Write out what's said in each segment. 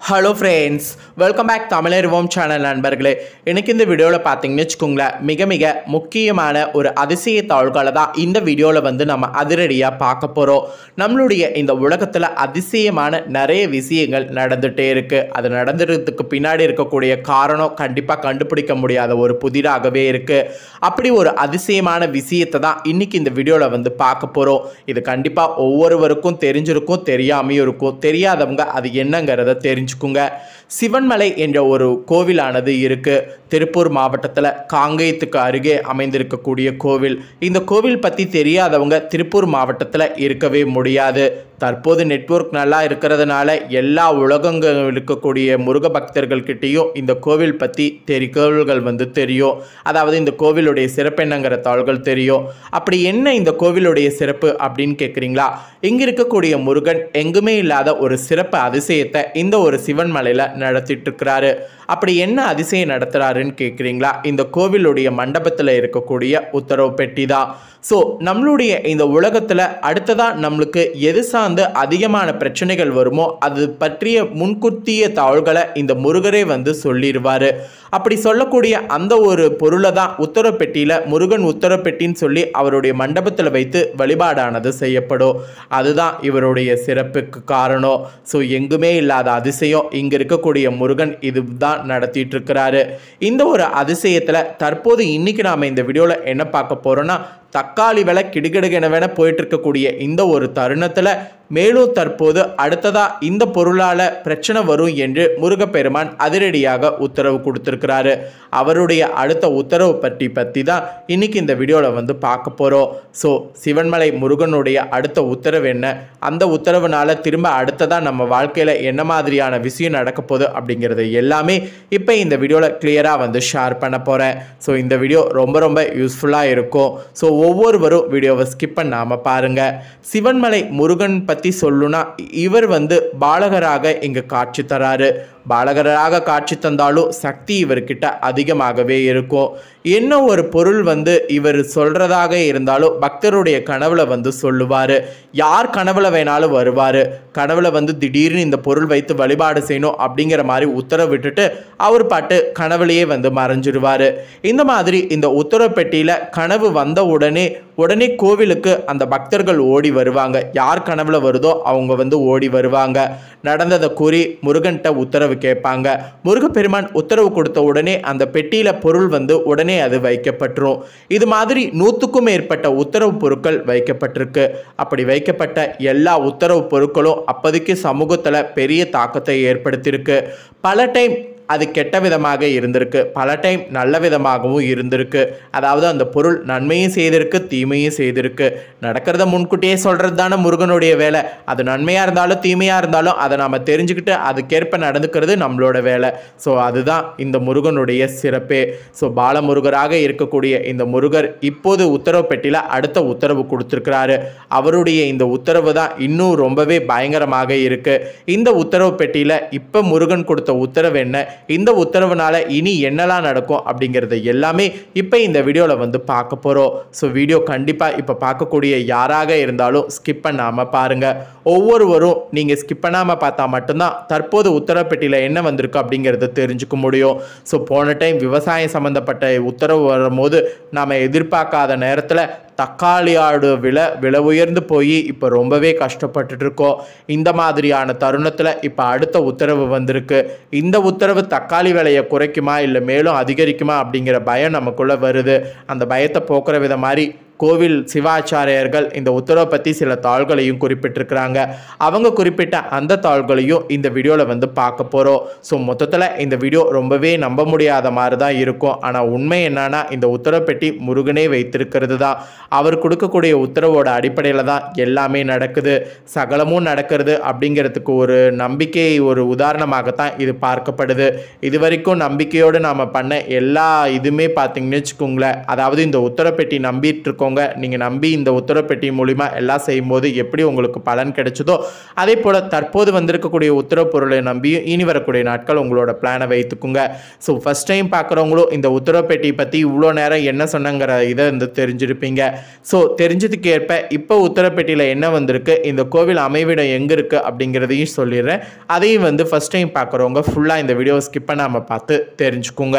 hello friends welcome back Tamilarivom channel நண்பர்களே எனக்கு இந்த வீடியோவில் பார்த்தீங்கன்னு வச்சுக்கோங்களேன் மிக மிக முக்கியமான ஒரு அதிசய தாள்களை தான் இந்த வீடியோவில் வந்து நம்ம அதிரடியாக பார்க்க போகிறோம் நம்மளுடைய இந்த உலகத்தில் அதிசயமான நிறைய விஷயங்கள் நடந்துகிட்டே இருக்குது அது நடந்துறதுக்கு பின்னாடி இருக்கக்கூடிய காரணம் கண்டிப்பாக கண்டுபிடிக்க முடியாத ஒரு புதிராகவே இருக்குது அப்படி ஒரு அதிசயமான விஷயத்தை தான் இன்னைக்கு இந்த வீடியோவில் வந்து பார்க்க போகிறோம் இது கண்டிப்பாக ஒவ்வொருவருக்கும் தெரிஞ்சிருக்கும் தெரியாமையும் இருக்கும் தெரியாதவங்க அது என்னங்கிறத தெரிஞ்சுக்குங்க சிவன்மலை என்ற ஒரு கோவிலானது இருக்கு திருப்பூர் மாவட்டத்தில் காங்கேயத்துக்கு அருகே அமைந்திருக்கக்கூடிய கோவில் இந்த கோவில் பற்றி தெரியாதவங்க திருப்பூர் மாவட்டத்தில் இருக்கவே முடியாது தற்போது நெட்வொர்க் நல்லா இருக்கிறதுனால எல்லா உலகங்கள் இருக்கக்கூடிய முருக பக்தர்கள்கிட்டேயும் இந்த கோவில் பற்றி தெரிகோள்கள் வந்து தெரியும் அதாவது இந்த கோவிலுடைய சிறப்பு என்னங்கிற தாள்கள் தெரியும் அப்படி என்ன இந்த கோவிலுடைய சிறப்பு அப்படின்னு கேட்குறீங்களா இங்கே இருக்கக்கூடிய முருகன் எங்குமே இல்லாத ஒரு சிறப்பு அதிசயத்தை இந்த ஒரு சிவன் மலையில் நடத்திட்டு இருக்கிறாரு அப்படி என்ன அதிசயம் நடத்துகிறாருன்னு கேட்குறீங்களா இந்த கோவிலுடைய மண்டபத்தில் இருக்கக்கூடிய உத்தரவு பெட்டி தான் ஸோ நம்மளுடைய இந்த உலகத்தில் அடுத்ததாக நம்மளுக்கு எது சார்ந்து அதிகமான பிரச்சனைகள் வருமோ அது பற்றிய முன்கூட்டிய தாள்களை இந்த முருகரே வந்து சொல்லிடுவார் அப்படி சொல்லக்கூடிய அந்த ஒரு பொருளை தான் உத்தரவு பெட்டியில் முருகன் உத்தரவு பெட்டின்னு சொல்லி அவருடைய மண்டபத்தில் வைத்து வழிபாடானது செய்யப்படும் அதுதான் இவருடைய சிறப்புக்கு காரணம் ஸோ எங்குமே இல்லாத அதிசயம் இங்கே இருக்கக்கூடிய முருகன் இதுதான் நடத்திட்டு இருக்கிறாரு இந்த ஒரு அதிசயத்தில் தற்போது இன்னைக்கு நாம் இந்த வீடியோவில் என்ன பார்க்க போகிறோன்னா தக்காளி விலை கிடுகிடுகெனவென போயிட்டு இருக்கக்கூடிய இந்த ஒரு தருணத்தில் மேலும் தற்போது அடுத்ததாக இந்த பொருளால் பிரச்சனை வரும் என்று முருகப்பெருமான் அதிரடியாக உத்தரவு கொடுத்துருக்கிறாரு அவருடைய அடுத்த உத்தரவு பற்றி பற்றி தான் இன்னைக்கு இந்த வீடியோவில் வந்து பார்க்க போகிறோம் ஸோ சிவன்மலை முருகனுடைய அடுத்த உத்தரவு என்ன அந்த உத்தரவுனால திரும்ப அடுத்ததாக நம்ம வாழ்க்கையில் என்ன மாதிரியான விஷயம் நடக்க போகுது அப்படிங்கிறது எல்லாமே இப்போ இந்த வீடியோவில் கிளியராக வந்து ஷேர் பண்ண போகிறேன் ஸோ இந்த வீடியோ ரொம்ப ரொம்ப யூஸ்ஃபுல்லாக இருக்கும் ஸோ ஒவ்வொருவரும் வீடியோவை ஸ்கிப் பண்ணாமல் பாருங்கள் சிவன்மலை முருகன் பற்றி சொல்லுனா இவர் வந்து பாலகராக இங்கே காட்சி தராரு பாலகராக காட்சி தந்தாலும் சக்தி இவர்கிட்ட அதிகமாகவே இருக்கும் என்ன ஒரு பொருள் வந்து இவர் சொல்கிறதாக இருந்தாலும் பக்தருடைய கனவுல வந்து சொல்லுவார் யார் கனவுல வேணாலும் வருவார் கனவுல வந்து திடீர்னு இந்த பொருள் வைத்து வழிபாடு செய்யணும் அப்படிங்கிற மாதிரி உத்தரவு விட்டுட்டு அவர் பாட்டு கனவுலையே வந்து மறைஞ்சிடுவார் இந்த மாதிரி இந்த உத்தரவு பெட்டியில் கனவு வந்த உடனே உடனே கோவிலுக்கு அந்த பக்தர்கள் ஓடி வருவாங்க யார் கனவுல வருதோ அவங்க வந்து ஓடி வருவாங்க நடந்ததை கூறி முருகன்கிட்ட உத்தரவு கேட்பாங்க முருகப்பெருமான் உத்தரவு கொடுத்த உடனே அந்த பெட்டியில் பொருள் வந்து உடனே அது வைக்கப்பட்டுரும் இது மாதிரி நூற்றுக்கும் மேற்பட்ட உத்தரவு பொருட்கள் வைக்கப்பட்டிருக்கு அப்படி வைக்கப்பட்ட எல்லா உத்தரவு பொருட்களும் அப்போதைக்கு சமூகத்தில் பெரிய தாக்கத்தை ஏற்படுத்தியிருக்கு பல டைம் அது கெட்ட விதமாக இருந்திருக்கு பல டைம் நல்ல விதமாகவும் இருந்திருக்கு அதாவது அந்த பொருள் நன்மையும் செய்திருக்கு தீமையும் செய்திருக்கு நடக்கிறத முன்கூட்டியே சொல்கிறது தானே முருகனுடைய வேலை அது நன்மையாக இருந்தாலும் தீமையாக இருந்தாலும் அதை நம்ம தெரிஞ்சுக்கிட்டு அதுக்கேற்ப நடந்துக்கிறது நம்மளோட வேலை ஸோ அதுதான் இந்த முருகனுடைய சிறப்பே ஸோ பாலமுருகராக இருக்கக்கூடிய இந்த முருகர் இப்போது உத்தரவு பெட்டியில் அடுத்த உத்தரவு கொடுத்துருக்கிறாரு அவருடைய இந்த உத்தரவு தான் இன்னும் ரொம்பவே பயங்கரமாக இருக்குது இந்த உத்தரவு பெட்டியில் இப்போ முருகன் கொடுத்த உத்தரவு என்ன இந்த உத்தரவுனால இனி என்னெல்லாம் நடக்கும் அப்படிங்கிறத எல்லாமே இப்போ இந்த வீடியோவில் வந்து பார்க்க போகிறோம் ஸோ வீடியோ கண்டிப்பாக இப்போ பார்க்கக்கூடிய யாராக இருந்தாலும் ஸ்கிப் பண்ணாமல் பாருங்கள் ஒவ்வொருவரும் நீங்கள் ஸ்கிப் பண்ணாமல் பார்த்தா மட்டும்தான் தற்போது உத்தரப்பெட்டியில் என்ன வந்திருக்கு அப்படிங்கிறத தெரிஞ்சுக்க முடியும் ஸோ போன டைம் விவசாயம் சம்மந்தப்பட்ட உத்தரவு வரும்போது நாம் எதிர்பார்க்காத நேரத்தில் தக்காளியோட விலை விலை உயர்ந்து போய் இப்போ ரொம்பவே கஷ்டப்பட்டுட்டு இருக்கோம் இந்த மாதிரியான தருணத்தில் இப்போ அடுத்த உத்தரவு வந்திருக்கு இந்த உத்தரவு தக்காளி விலையை குறைக்குமா இல்லை மேலும் அதிகரிக்குமா அப்படிங்கிற பயம் நமக்குள்ளே வருது அந்த பயத்தை போக்குற வித மாதிரி கோவில் சிவாச்சாரியர்கள் இந்த உத்தரவை பற்றி சில தாள்களையும் குறிப்பிட்டிருக்கிறாங்க அவங்க குறிப்பிட்ட அந்த தாள்களையும் இந்த வீடியோவில் வந்து பார்க்க போகிறோம் ஸோ மொத்தத்தில் இந்த வீடியோ ரொம்பவே நம்ப முடியாத மாதிரி தான் இருக்கும் ஆனால் உண்மை என்னன்னா இந்த உத்தரவு பெட்டி முருகனே வைத்திருக்கிறது தான் அவர் கொடுக்கக்கூடிய உத்தரவோட அடிப்படையில் தான் எல்லாமே நடக்குது சகலமும் நடக்கிறது அப்படிங்கிறதுக்கு ஒரு நம்பிக்கை ஒரு உதாரணமாகத்தான் இது பார்க்கப்படுது இது வரைக்கும் நம்பிக்கையோடு நாம் பண்ண எல்லா இதுவுமே பார்த்தீங்கன்னு வச்சுக்கோங்களேன் அதாவது இந்த உத்தரவு பெட்டி நம்பிட்டு இருக்கோம் பார்த்துக்கோங்க நீங்கள் நம்பி இந்த உத்தரப்பெட்டி மூலிமா எல்லாம் செய்யும்போது எப்படி உங்களுக்கு பலன் கிடைச்சதோ அதே போல் தற்போது வந்திருக்கக்கூடிய உத்தரவு பொருளை நம்பியும் இனி வரக்கூடிய நாட்கள் உங்களோட பிளானை வைத்துக்குங்க ஸோ ஃபஸ்ட் டைம் பார்க்குறவங்களும் இந்த உத்தரவு பெட்டி பற்றி இவ்வளோ நேரம் என்ன சொன்னங்கிற இதை வந்து தெரிஞ்சிருப்பீங்க ஸோ தெரிஞ்சதுக்கு ஏற்ப இப்போ உத்தரப்பேட்டையில் என்ன வந்திருக்கு இந்த கோவில் அமைவிடம் எங்கே இருக்குது அப்படிங்கிறதையும் சொல்லிடுறேன் அதையும் வந்து ஃபஸ்ட் டைம் பார்க்குறவங்க ஃபுல்லாக இந்த வீடியோ ஸ்கிப் பண்ணாமல் பார்த்து தெரிஞ்சுக்குங்க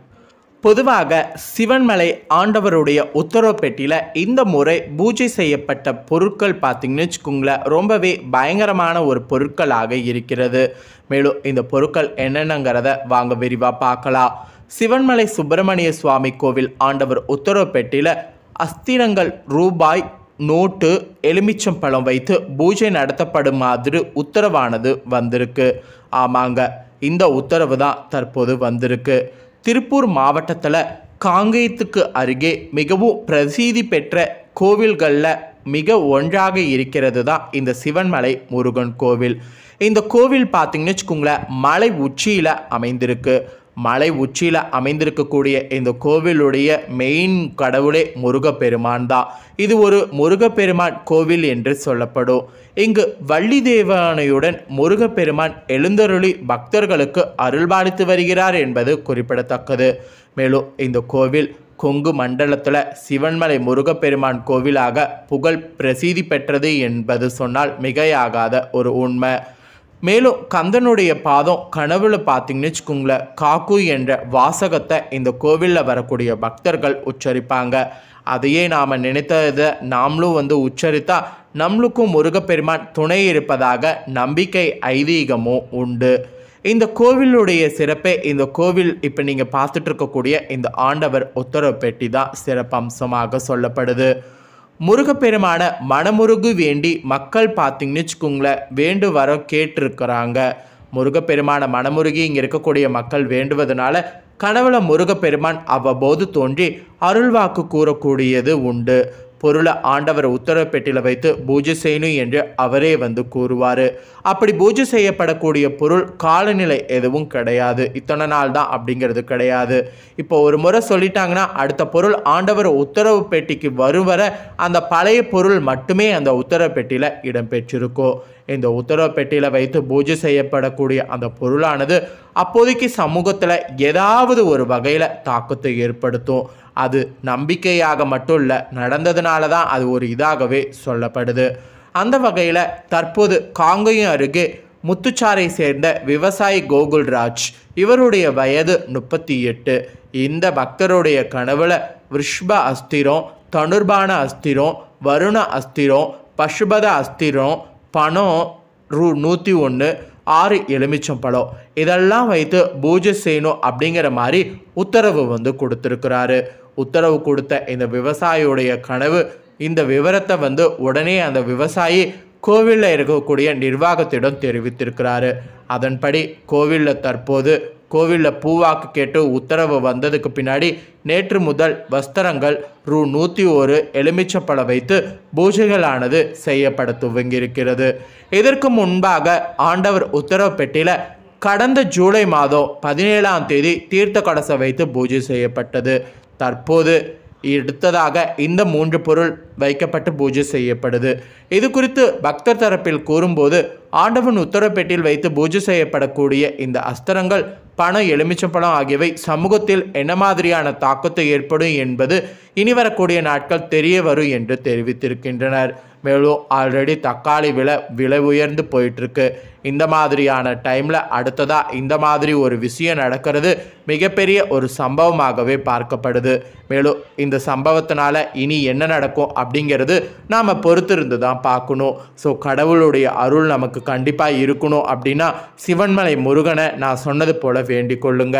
பொதுவாக சிவன்மலை ஆண்டவருடைய உத்தரவு பெட்டியில் இந்த முறை பூஜை செய்யப்பட்ட பொருட்கள் பார்த்தீங்கன்னு வச்சுக்கோங்களேன் ரொம்பவே பயங்கரமான ஒரு பொருட்களாக இருக்கிறது மேலும் இந்த பொருட்கள் என்னென்னங்கிறத வாங்க விரிவாக பார்க்கலாம் சிவன்மலை சுப்பிரமணிய சுவாமி கோவில் ஆண்டவர் உத்தரவு பெட்டியில் அஸ்திரங்கள் ரூபாய் நோட்டு எலுமிச்சம்பழம் வைத்து பூஜை நடத்தப்படும் மாதிரி உத்தரவானது வந்திருக்கு ஆமாங்க இந்த உத்தரவு தான் தற்போது வந்திருக்கு திருப்பூர் மாவட்டத்தில் காங்கேயத்துக்கு அருகே மிகவும் பிரசித்தி பெற்ற கோவில்களில் மிக ஒன்றாக இருக்கிறது தான் இந்த சிவன்மலை முருகன் கோவில் இந்த கோவில் பார்த்தீங்கன்னு வச்சுக்கோங்களேன் மலை உச்சியில் அமைந்திருக்கு மலை உச்சியில் அமைந்திருக்கக்கூடிய இந்த கோவிலுடைய மெயின் கடவுளே முருகப்பெருமான் தான் இது ஒரு முருகப்பெருமான் கோவில் என்று சொல்லப்படும் இங்கு வள்ளி தேவானையுடன் முருகப்பெருமான் எழுந்தருளி பக்தர்களுக்கு அருள்பாலித்து வருகிறார் என்பது குறிப்பிடத்தக்கது மேலும் இந்த கோவில் கொங்கு மண்டலத்தில் சிவன்மலை முருகப்பெருமான் கோவிலாக புகழ் பிரசித்தி பெற்றது என்பது சொன்னால் மிகையாகாத ஒரு உண்மை மேலும் கந்தனுடைய பாதம் கனவுல பார்த்தீங்கன்னு வச்சுக்கோங்களேன் காக்கு என்ற வாசகத்தை இந்த கோவிலில் வரக்கூடிய பக்தர்கள் உச்சரிப்பாங்க அதையே நாம் நினைத்ததை நாமளும் வந்து உச்சரித்தா நம்மளுக்கும் முருகப்பெருமான் துணை இருப்பதாக நம்பிக்கை ஐதீகமும் உண்டு இந்த கோவிலுடைய சிறப்பே இந்த கோவில் இப்போ நீங்கள் பார்த்துட்டு இருக்கக்கூடிய இந்த ஆண்டவர் உத்தரவு பெட்டி தான் சிறப்பம்சமாக சொல்லப்படுது முருகப்பெருமான மனமுருகு வேண்டி மக்கள் பார்த்தீங்கன்னு வச்சுக்கோங்களேன் வேண்டு வர கேட்டிருக்கிறாங்க முருகப்பெருமான மனமுருகி இங்கே இருக்கக்கூடிய மக்கள் வேண்டுவதனால கனவுல முருகப்பெருமான் அவ்வப்போது தோன்றி அருள்வாக்கு கூறக்கூடியது உண்டு பொருளை ஆண்டவர் உத்தரவு பெட்டியில் வைத்து பூஜை செய்யணும் என்று அவரே வந்து கூறுவார் அப்படி பூஜை செய்யப்படக்கூடிய பொருள் காலநிலை எதுவும் கிடையாது இத்தனை நாள் தான் அப்படிங்கிறது கிடையாது இப்போ ஒரு முறை சொல்லிட்டாங்கன்னா அடுத்த பொருள் ஆண்டவர் உத்தரவு பெட்டிக்கு வரும் வரை அந்த பழைய பொருள் மட்டுமே அந்த உத்தரவு பெட்டியில் இடம்பெற்றிருக்கும் இந்த உத்தரவு பெட்டியில் வைத்து பூஜை செய்யப்படக்கூடிய அந்த பொருளானது அப்போதைக்கு சமூகத்தில் ஏதாவது ஒரு வகையில் தாக்கத்தை ஏற்படுத்தும் அது நம்பிக்கையாக மட்டும் இல்லை நடந்ததுனால தான் அது ஒரு இதாகவே சொல்லப்படுது அந்த வகையில் தற்போது காங்கயம் அருகே முத்துச்சாரை சேர்ந்த விவசாயி கோகுல்ராஜ் இவருடைய வயது முப்பத்தி எட்டு இந்த பக்தருடைய கனவுல விருஷ்ப அஸ்திரம் தனுர்பான அஸ்திரம் வருண அஸ்திரம் பசுபத அஸ்திரம் பணம் ரூ நூற்றி ஒன்று ஆறு எலுமிச்சம் பழம் இதெல்லாம் வைத்து பூஜை செய்யணும் அப்படிங்கிற மாதிரி உத்தரவு வந்து கொடுத்துருக்கிறாரு உத்தரவு கொடுத்த இந்த விவசாயியுடைய கனவு இந்த விவரத்தை வந்து உடனே அந்த விவசாயி கோவிலில் இருக்கக்கூடிய நிர்வாகத்திடம் தெரிவித்திருக்கிறாரு அதன்படி கோவிலில் தற்போது கோவிலில் பூவாக்கு கேட்டு உத்தரவு வந்ததுக்கு பின்னாடி நேற்று முதல் வஸ்திரங்கள் ரூ நூற்றி ஒரு எலுமிச்சப்பழம் வைத்து பூஜைகளானது செய்யப்பட துவங்கியிருக்கிறது இதற்கு முன்பாக ஆண்டவர் உத்தரவு பெட்டியில் கடந்த ஜூலை மாதம் பதினேழாம் தேதி தீர்த்த கலசை வைத்து பூஜை செய்யப்பட்டது தற்போது அடுத்ததாக இந்த மூன்று பொருள் வைக்கப்பட்டு பூஜை செய்யப்படுது இது குறித்து பக்தர் தரப்பில் கூறும்போது ஆண்டவன் உத்தரப்பேட்டில் வைத்து பூஜை செய்யப்படக்கூடிய இந்த அஸ்திரங்கள் பணம் எலுமிச்சம்பழம் ஆகியவை சமூகத்தில் என்ன மாதிரியான தாக்கத்தை ஏற்படும் என்பது இனி வரக்கூடிய நாட்கள் தெரிய வரும் என்று தெரிவித்திருக்கின்றனர் மேலும் ஆல்ரெடி தக்காளி விலை விலை உயர்ந்து போயிட்டுருக்கு இந்த மாதிரியான டைமில் அடுத்ததாக இந்த மாதிரி ஒரு விஷயம் நடக்கிறது மிகப்பெரிய ஒரு சம்பவமாகவே பார்க்கப்படுது மேலும் இந்த சம்பவத்தினால இனி என்ன நடக்கும் அப்படிங்கிறது நாம் பொறுத்திருந்து தான் பார்க்கணும் ஸோ கடவுளுடைய அருள் நமக்கு கண்டிப்பாக இருக்கணும் அப்படின்னா சிவன்மலை முருகனை நான் சொன்னது போல் வேண்டிக் கொள்ளுங்க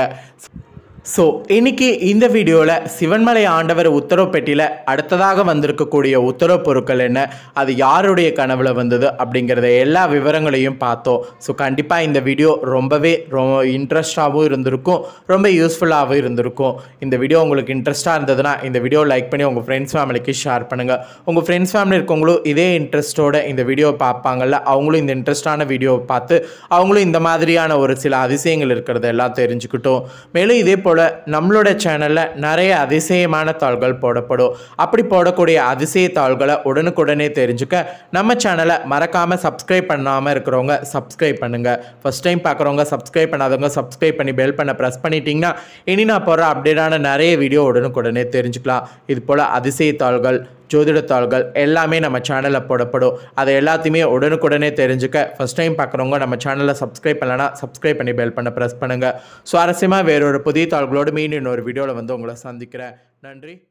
ஸோ இன்னைக்கு இந்த வீடியோவில் சிவன்மலை ஆண்டவர் உத்தரவு பெட்டியில் அடுத்ததாக வந்திருக்கக்கூடிய உத்தரவு பொருட்கள் என்ன அது யாருடைய கனவுல வந்தது அப்படிங்கிறத எல்லா விவரங்களையும் பார்த்தோம் ஸோ கண்டிப்பாக இந்த வீடியோ ரொம்பவே ரொம்ப இன்ட்ரெஸ்டாகவும் இருந்திருக்கும் ரொம்ப யூஸ்ஃபுல்லாகவும் இருந்திருக்கும் இந்த வீடியோ உங்களுக்கு இன்ட்ரெஸ்ட்டாக இருந்ததுன்னா இந்த வீடியோ லைக் பண்ணி உங்கள் ஃப்ரெண்ட்ஸ் ஃபேமிலிக்கு ஷேர் பண்ணுங்கள் உங்கள் ஃப்ரெண்ட்ஸ் ஃபேமிலி இருக்கவங்களும் இதே இன்ட்ரெஸ்ட்டோட இந்த வீடியோ பார்ப்பாங்கல்ல அவங்களும் இந்த இன்ட்ரெஸ்டான வீடியோவை பார்த்து அவங்களும் இந்த மாதிரியான ஒரு சில அதிசயங்கள் இருக்கிறத எல்லாம் தெரிஞ்சுக்கிட்டோம் மேலும் இதே போல் போல் நம்மளோட சேனலில் நிறைய அதிசயமான தாள்கள் போடப்படும் அப்படி போடக்கூடிய அதிசய தாள்களை உடனுக்குடனே தெரிஞ்சுக்க நம்ம சேனலை மறக்காமல் சப்ஸ்கிரைப் பண்ணாமல் இருக்கிறவங்க சப்ஸ்கிரைப் பண்ணுங்கள் ஃபஸ்ட் டைம் பார்க்குறவங்க சப்ஸ்கிரைப் பண்ணாதவங்க சப்ஸ்கிரைப் பண்ணி பெல் பண்ண ப்ரெஸ் பண்ணிட்டீங்கன்னா இனி நான் போடுற அப்டேட்டான நிறைய வீடியோ உடனுக்குடனே தெரிஞ்சுக்கலாம் இது போல் அதிசய தாள்கள் ஜோதிட தாள்கள் எல்லாமே நம்ம சேனலில் போடப்படும் அதை எல்லாத்தையுமே உடனுக்குடனே தெரிஞ்சுக்க ஃபஸ்ட் டைம் பார்க்குறவங்க நம்ம சேனலை சப்ஸ்கிரைப் பண்ணலனா சப்ஸ்கிரைப் பண்ணி பெல் பண்ண ப்ரெஸ் பண்ணுங்கள் சுவாரஸ்யமாக வேறொரு புதிய தாள்களோடு மீண்டும் இன்னொரு வீடியோவில் வந்து உங்களை சந்திக்கிறேன் நன்றி